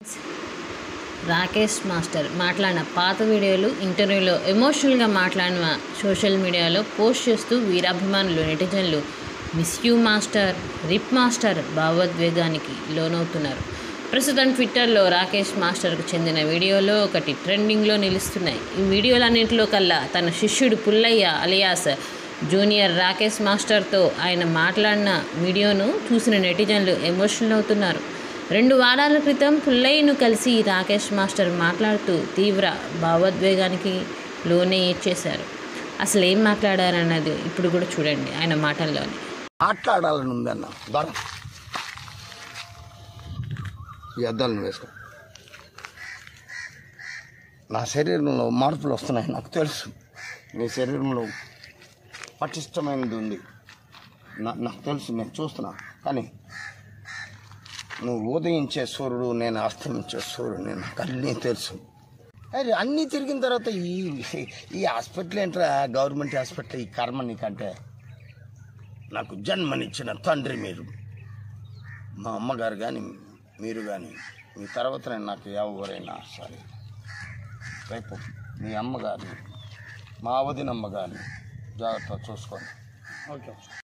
Rakesh master మాట్లాడిన పాత వీడియోలు ఇంటర్వ్యూలో ఎమోషనల్గా మాట్లాడిన సోషల్ మీడియాలో పోస్ట్ చేస్తూ వీరాభిమానులు నెటిజన్లు miss you master RIP master భావోద్వేగానికి లోనవుతున్నారు ప్రస్తుతం ట్విట్టర్లో రాకేష్ మాస్టర్కు చెందిన వీడియోలో ఒకటి ట్రెండింగ్లో నిలుస్తున్నాయి ఈ వీడియోలన్నింటిలో కల్లా తన శిష్యుడు పుల్లయ్య అలియాస్ జూనియర్ రాకేష్ మాస్టర్తో ఆయన మాట్లాడిన వీడియోను చూసిన నెటిజన్లు ఎమోషనల్ అవుతున్నారు రెండు వారాల క్రితం పుల్లయ్యను కలిసి రాకేష్ మాస్టర్ మాట్లాడుతూ తీవ్ర భావోద్వేగానికి లోనే ఇచ్చేశారు అసలు ఏం మాట్లాడారన్నది ఇప్పుడు కూడా చూడండి ఆయన మాటల్లోనే మాట్లాడాలని ఉందన్న దొర ఈ అద్దాలను వేసుకో నా శరీరంలో మార్పులు వస్తున్నాయి నాకు తెలుసు నీ శరీరంలో పటిష్టమైనది ఉంది నా- నాకు తెలుసు నేను చూస్తున్నా కానీ నువ్వు ఉదయించే సూర్యుడు నేను అస్తమించే సూర్యుడు నేను నాకు అన్నీ తెలుసు అరే అన్నీ తిరిగిన తర్వాత ఈ ఈ హాస్పిటల్ ఏంట్రా గవర్నమెంట్ హాస్పిటల్ ఈ కర్మ నీకంటే నాకు జన్మనిచ్చిన తండ్రి మీరు మా అమ్మగారు కానీ మీరు కానీ మీ తర్వాత నేను నాకు ఎవరైనా సరే రేపు మీ అమ్మగారిని మా వదినమ్మ గారిని జాగ్రత్త చూసుకోండి ఓకే